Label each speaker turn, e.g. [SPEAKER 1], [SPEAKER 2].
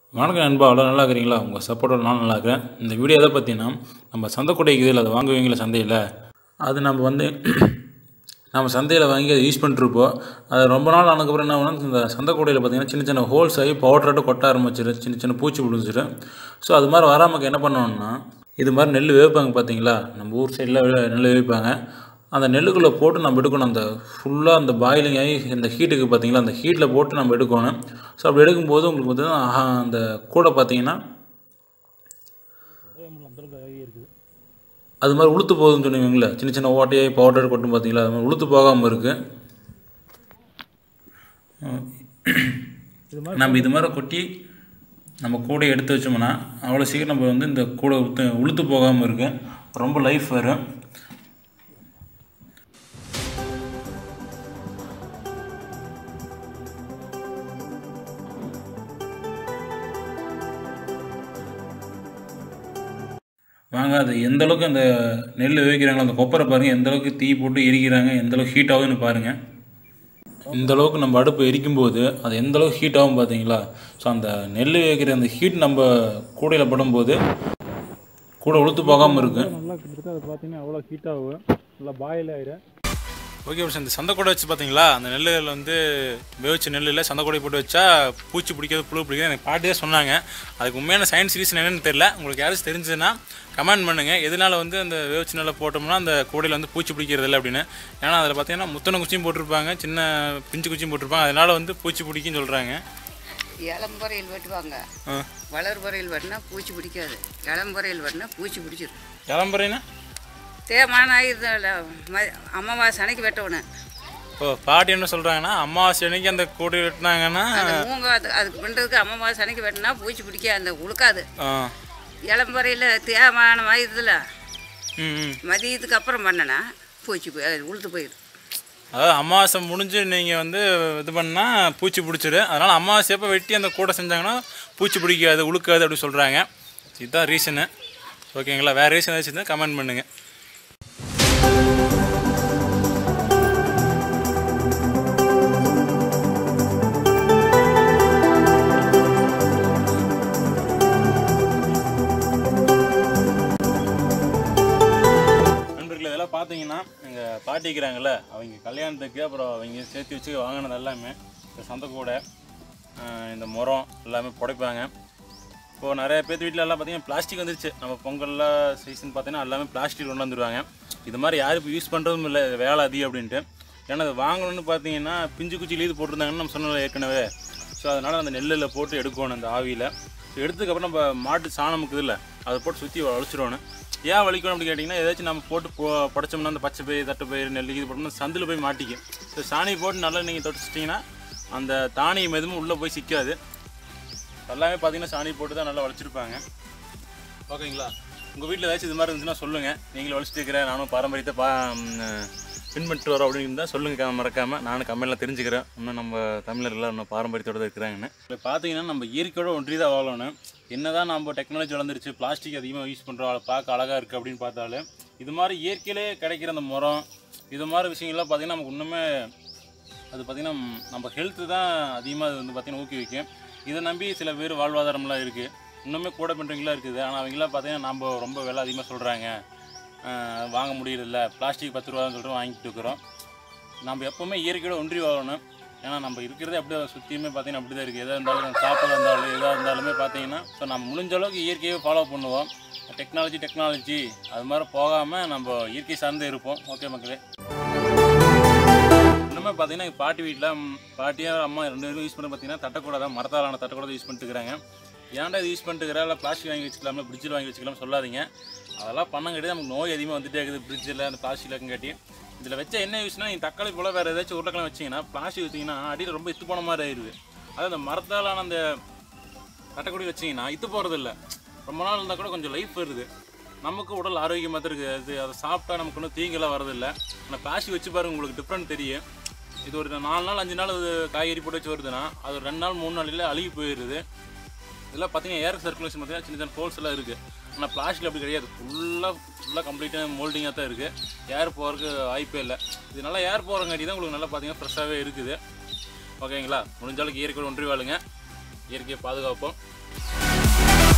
[SPEAKER 1] வணக்கம் நண்பா அவ்வளோ நல்லா இருக்கிறீங்களா உங்கள் சப்போர்ட்டோட நான் நல்லா இருக்கிறேன் இந்த வீடியோ எதை பற்றினா நம்ம சந்தைக்கூடை இதில் அதை வாங்குவீங்களா சந்தையில் அது நம்ம வந்து நம்ம சந்தையில் வாங்கி அதை யூஸ் பண்ணிட்டுருப்போம் அது ரொம்ப நாள் ஆனதுக்கப்புறம் என்ன ஆகும்னா இந்த சந்தைக்கூடையில் பார்த்தீங்கன்னா சின்ன சின்ன ஹோல்ஸ் ஆகி பவுடராட்டு கொட்ட ஆரம்பிச்சிடும் சின்ன சின்ன பூச்சி பிடிச்சிடும் ஸோ அது மாதிரி வராமல் என்ன பண்ணோம்னா இது மாதிரி நெல் வேவிப்பாங்க பார்த்தீங்களா நம்ம ஊர் சைடில் நெல் வேவிப்பாங்க அந்த நெல்லுக்குள்ளே போட்டு நம்ம எடுக்கணும் அந்த ஃபுல்லாக அந்த பாயிலிங் ஆகி இந்த ஹீட்டுக்கு பார்த்தீங்களா அந்த ஹீட்டில் போட்டு நம்ம எடுக்கணும் ஸோ அப்படி எடுக்கும்போது உங்களுக்கு பார்த்தீங்கன்னா ஆஹா, அந்த கூடை பார்த்தீங்கன்னா அது மாதிரி உளுத்து போகுதுன்னு சொன்னீங்களே சின்ன சின்ன ஓட்டையாகி பவுடர் கொட்டும் பார்த்தீங்களா அது மாதிரி உளுத்து போகாமல் இருக்குது நம்ம இது மாதிரி கொட்டி நம்ம கூடையை எடுத்து வச்சோம்னா அவ்வளோ சீக்கிரம் நம்ம வந்து இந்த கூடை உளுத்து உளுத்து போகாமல் இருக்கும் ரொம்ப லைஃப் வரும் வாங்க அது எந்த அளவுக்கு அந்த நெல் வேவிக்கிறாங்களோ அந்த கொப்பரை பாருங்கள் எந்த அளவுக்கு தீ போட்டு எரிக்கிறாங்க எந்த அளவுக்கு ஹீட் ஆகுதுன்னு பாருங்கள் இந்த அளவுக்கு நம்ம அடுப்பு எரிக்கும்போது அது எந்த அளவுக்கு ஹீட் ஆகும் பார்த்தீங்களா ஸோ அந்த நெல் வேகிற அந்த ஹீட் நம்ம கூடையில் படும்போது கூட உளுத்து போகாமல் இருக்கு
[SPEAKER 2] நல்லா கிட்டத்தட்ட அது பார்த்தீங்கன்னா அவ்வளோ ஹீட் ஆகும் நல்லா பாயில் ஆயிடும்
[SPEAKER 1] ஓகே ஃப்ரெண்ட்ஸ் இந்த சந்தைக்கூடை வச்சு பார்த்தீங்களா அந்த நெல்லில் வந்து வேவிச்ச நெல்லில் சந்தைக்கூடை போட்டு வச்சா பூச்சி பிடிக்காது புழு பிடிக்காது எனக்கு பாட்டியே சொன்னாங்க அதுக்கு உண்மையான சயின்ஸ் ரீசன் என்னன்னு தெரியல உங்களுக்கு யாராச்சும் தெரிஞ்சதுன்னா கமெண்ட் பண்ணுங்கள் எதனால வந்து அந்த வேவிச்ச நெல்லை போட்டோம்னா அந்த கூடையில் வந்து பூச்சி பிடிக்கிறது இல்லை அப்படின்னு ஏன்னா அதில் பார்த்தீங்கன்னா முத்தனை குச்சியும் போட்டிருப்பாங்க சின்ன பிஞ்சு குச்சியும் போட்டிருப்பாங்க அதனால வந்து பூச்சி பிடிக்குன்னு சொல்கிறாங்க
[SPEAKER 3] இளம்பறையில் வெட்டுவாங்க
[SPEAKER 1] ஆ
[SPEAKER 3] வளர்பறையில் வெட்டினா பூச்சி பிடிக்காது இளம்பறையில் வெட்டினா பூச்சி பிடிச்சிரும்
[SPEAKER 1] கிளம்புறேன்னா
[SPEAKER 3] தேமான ஆயுதம் அமாவாசை அன்னைக்கு வெட்டணும்
[SPEAKER 1] ஓ பாட்டி என்ன சொல்கிறாங்கன்னா அமாவாசை அன்னைக்கு அந்த கூடை வெட்டினாங்கன்னா
[SPEAKER 3] அந்த மூங்க அது அதுக்கு பண்ணுறதுக்கு அமாவாசை அன்னைக்கு வெட்டினா பூச்சி பிடிக்காது அந்த உழுக்காது
[SPEAKER 1] ஆ
[SPEAKER 3] இளம்பறையில் தேமான ஆயுதத்தில்
[SPEAKER 1] ம் ம்
[SPEAKER 3] மதியத்துக்கு அப்புறம் பண்ணனா பூச்சி போய் அது உளுத்து போயிடும்
[SPEAKER 1] அதாவது அமாவாசை முடிஞ்சு நீங்கள் வந்து இது பண்ணால் பூச்சி பிடிச்சிடும் அதனால் அமாவாசை எப்போ வெட்டி அந்த கூடை செஞ்சாங்கன்னா பூச்சி பிடிக்காது உழுக்காது அப்படி சொல்கிறாங்க இதுதான் ரீசனு ஓகேங்களா வேறு ரீசன் ஏதாச்சும் இருந்தால் கமெண்ட் பண்ணுங்கள் நண்பர்களே இதெல்லாம் பார்த்தீங்கன்னா எங்கள் பாட்டி இருக்கிறாங்கல்ல அவங்க கல்யாணத்துக்கு அப்புறம் அவங்க சேர்த்து வச்சு வாங்கினது எல்லாமே இந்த சந்தைக்கூடை ஆஹ் இந்த முறம் எல்லாமே புடைப்பாங்க இப்போது நிறைய பேர் வீட்டில் எல்லாம் பார்த்தீங்கன்னா பிளாஸ்டிக் வந்துருச்சு நம்ம பொங்கல்லாம் சீசன் பார்த்தீங்கன்னா எல்லாமே பிளாஸ்டிக் கொண்டு வந்துருவாங்க இது மாதிரி யாரும் இப்போ யூஸ் பண்ணுறதும் இல்லை இது வேலை அதிகம் அப்படின்ட்டு ஏன்னா அது வாங்கணும்னு பார்த்தீங்கன்னா பிஞ்சு குச்சியில் இது போட்டிருந்தாங்கன்னு நம்ம சொன்னோம்ல ஏற்கனவே ஸோ அதனால் அந்த நெல்லில் போட்டு எடுக்கணும் அந்த ஆவியில் ஸோ எடுத்ததுக்கப்புறம் நம்ம மாட்டு சாணம் இருக்குதுல்ல அதை போட்டு சுற்றி வலிச்சிடணும் ஏன் வலிக்கணும் அப்படின்னு கேட்டிங்கன்னா ஏதாச்சும் நம்ம போட்டு போ படைச்சோம்னா அந்த பச்சை பயிர் தட்டை பயிர் நெல் இது போட்டோம்னா சந்தில் போய் மாட்டிக்கும் ஸோ சாணி போட்டு நல்லா நீங்கள் தொட்டுச்சிட்டிங்கன்னா அந்த தானியம் எதுவும் உள்ளே போய் சிக்காது எல்லாமே பார்த்தீங்கன்னா சாணி போட்டு தான் நல்லா வளைச்சிருப்பாங்க ஓகேங்களா உங்கள் வீட்டில் ஏதாச்சும் இது மாதிரி இருந்துச்சுன்னா சொல்லுங்கள் நீங்களும் வலிச்சிட்டு இருக்கிறேன் நானும் பாரம்பரியத்தை பா ம், பின்பற்றி வரோம் அப்படின்னு இருந்தால் சொல்லுங்கள் மறக்காமல் நானும் கம்மியில் தெரிஞ்சுக்கிறேன் இன்னும் நம்ம தமிழர்கள் இன்னும் பாரம்பரியத்தோடு இருக்கிறாங்கன்னு இப்போ பார்த்தீங்கன்னா நம்ம இயற்கையோட ஒன்றி தான் வாழணும் என்னதான் நம்ம டெக்னாலஜி வளர்ந்துருச்சு பிளாஸ்டிக் அதிகமாக யூஸ் பண்ணுறோம் அதை பார்க்க அழகாக இருக்குது அப்படின்னு பார்த்தாலும் இது மாதிரி இயற்கையிலே கிடைக்கிற அந்த மரம் இது மாதிரி விஷயங்கள்லாம் பார்த்தீங்கன்னா நமக்கு இன்னுமே அது பார்த்திங்கன்னா நம்ம ஹெல்த்து தான் அதிகமாக அது வந்து பார்த்திங்கன்னா ஊக்குவிக்கும் இதை நம்பி சில பேர் வாழ்வாதாரம்லாம் இருக்குது இன்னுமே கூட பண்ணுறவங்களாம் இருக்குது ஆனால் அவங்களாம் பார்த்தீங்கன்னா நம்ம ரொம்ப விலை அதிகமாக சொல்கிறாங்க வாங்க முடியறதில்ல பிளாஸ்டிக் பத்து ரூபான்னு சொல்லிட்டு வாங்கிட்டு இருக்கிறோம் நம்ம எப்போவுமே இயற்கையோட ஒன்றி வாழணும் ஏன்னா நம்ம இருக்கிறதே அப்படியே சுற்றியுமே பார்த்தீங்கன்னா அப்படி தான் இருக்குது எதாக இருந்தாலும் சாப்பாடு இருந்தாலும் எதாக இருந்தாலுமே பார்த்தீங்கன்னா ஸோ நம்ம முடிஞ்ச அளவுக்கு இயற்கையை ஃபாலோ பண்ணுவோம் டெக்னாலஜி டெக்னாலஜி அது மாதிரி போகாமல் நம்ம இயற்கை சார்ந்து இருப்போம் ஓகே மக்களே இன்னுமே பார்த்தீங்கன்னா எங்கள் பாட்டி வீட்டில் பாட்டியாக அம்மா ரெண்டு பேரும் யூஸ் பண்ணி பார்த்தீங்கன்னா தட்டக்கூட தான் மரத்தாலான தட்டக்கூட தான் யூஸ் பண்ணிட்டு இருக்கிறாங்க ஏன்டா இது யூஸ் பண்ணிட்டு இருக்கிறா இல்லை பிளாஸ்டிக் வாங்கி வச்சுக்கலாம்ல ஃப்ரிட்ஜில் வாங்கி வச்சுக்கலாம் சொல்லாதீங்க அதெல்லாம் பண்ணங்காட்டி நமக்கு நோய் அதிகமாக வந்துட்டே இருக்குது ஃப்ரிட்ஜில் அந்த பிளாஸ்டிக் இருக்கங்காட்டி இதில் வச்ச என்ன யூஸ்னா நீங்கள் தக்காளி போல் வேறு ஏதாச்சும் உருளைக்கிழமை வச்சிங்கன்னா பிளாஸ்டிக் வச்சிங்கன்னா அடியில் ரொம்ப இத்து போன மாதிரி ஆயிடுது அதாவது அந்த மரத்தாலான அந்த தட்டக்குடி வச்சிங்கன்னா இத்து போகிறது இல்லை ரொம்ப நாள் இருந்தால் கூட கொஞ்சம் லைஃப் வருது நமக்கு உடல் ஆரோக்கியமாக தான் இருக்குது அது அதை சாப்பிட்டா நமக்கு ஒன்றும் தீங்கெல்லாம் வரதில்லை ஆனால் பிளாஸ்டிக் வச்சு பாருங்க உங்களுக்கு டிஃப்ரெண்ட் தெரியும் இது ஒரு நாலு நாள் அஞ்சு நாள் அது காய்கறி போட்டு வச்சு வருதுன்னா அது ஒரு ரெண்டு நாள் மூணு நாளில் அழுகி போயிடுது இதெல்லாம் பார்த்தீங்கன்னா ஏர் சர்க்குலேஷன் பார்த்தீங்கன்னா சின்ன சின்ன ஹோல்ஸ் எல்லாம் இருக்குது ஆனால் பிளாஸ்டிக் அப்படி கிடையாது ஃபுல்லாக ஃபுல்லாக கம்ப்ளீட்டாக மோல்டிங்காக தான் இருக்குது ஏர் போகிறதுக்கு வாய்ப்பே இல்லை இது நல்லா ஏர் போகிறங்காட்டி தான் உங்களுக்கு நல்லா பார்த்தீங்கன்னா ஃப்ரெஷ்ஷாகவே இருக்குது ஓகேங்களா முடிஞ்ச அளவுக்கு இயற்கை ஒன்றி வாழுங்க இயற்கையை பாதுகாப்போம் பாய்